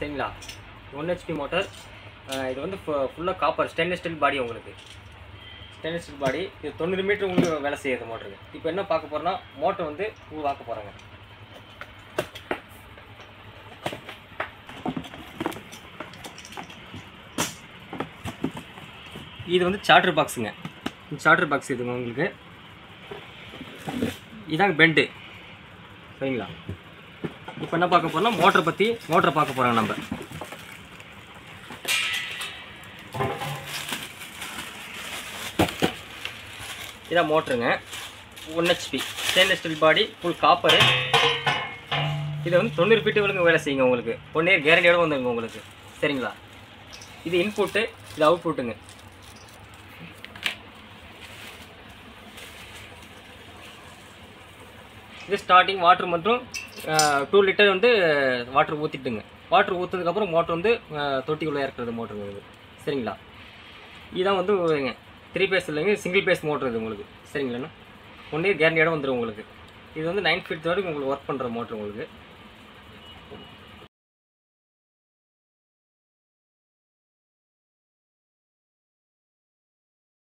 சரிங்களா one HP motor இது வந்து ஃபுல்லாக காப்பர் ஸ்டெயின்லெஸ் ஸ்டீல் பாடி உங்களுக்கு ஸ்டெயின்லெஸ் ஸ்டீல் பாடி இது தொண்ணூறு மீட்டர் உங்களுக்கு வேலை செய்யுது மோட்டருக்கு இப்போ என்ன பார்க்க போகிறோன்னா மோட்டர் வந்து உருவாக்க போகிறாங்க இது வந்து சார்ட்டர் பாக்ஸுங்க சார்ட்டர் பாக்ஸ் இதுங்க உங்களுக்கு இதாங்க பெண்டு சரிங்களா இப்போ என்ன பார்க்க போறோம்னா மோட்டரை பற்றி மோட்டரை பார்க்க போகிறோங்க நம்ம இதான் மோட்டருங்க one HP stainless steel body full copper இது வந்து தொண்ணூறு ஃபீட்டு வரைக்கும் வேலை செய்யுங்க உங்களுக்கு ஒன் இயர் கேரண்டியோட வந்துருங்க உங்களுக்கு சரிங்களா இது இன்புட்டு இது அவுட்புட்டுங்க இது ஸ்டார்டிங் வாட்டர் மற்றும் டூ லிட்டர் வந்து வாட்டர் ஊற்றிட்டுங்க வாட்டர் ஊற்றுறதுக்கப்புறம் மோட்டர் வந்து அஹ், தொட்டிக்குள்ளே இறக்குறது மோட்டருங்க இது சரிங்களா இதான் வந்து த்ரீ பேஸ் இல்லைங்க சிங்கிள் பேஸ் மோட்டர் இது உங்களுக்கு சரிங்களாண்ணா ஒன் இயர் கேரண்டியோட வந்துடும் உங்களுக்கு இது வந்து நைன் ஃபீட் வரைக்கும் உங்களுக்கு ஒர்க் பண்ணுற மோட்டர் உங்களுக்கு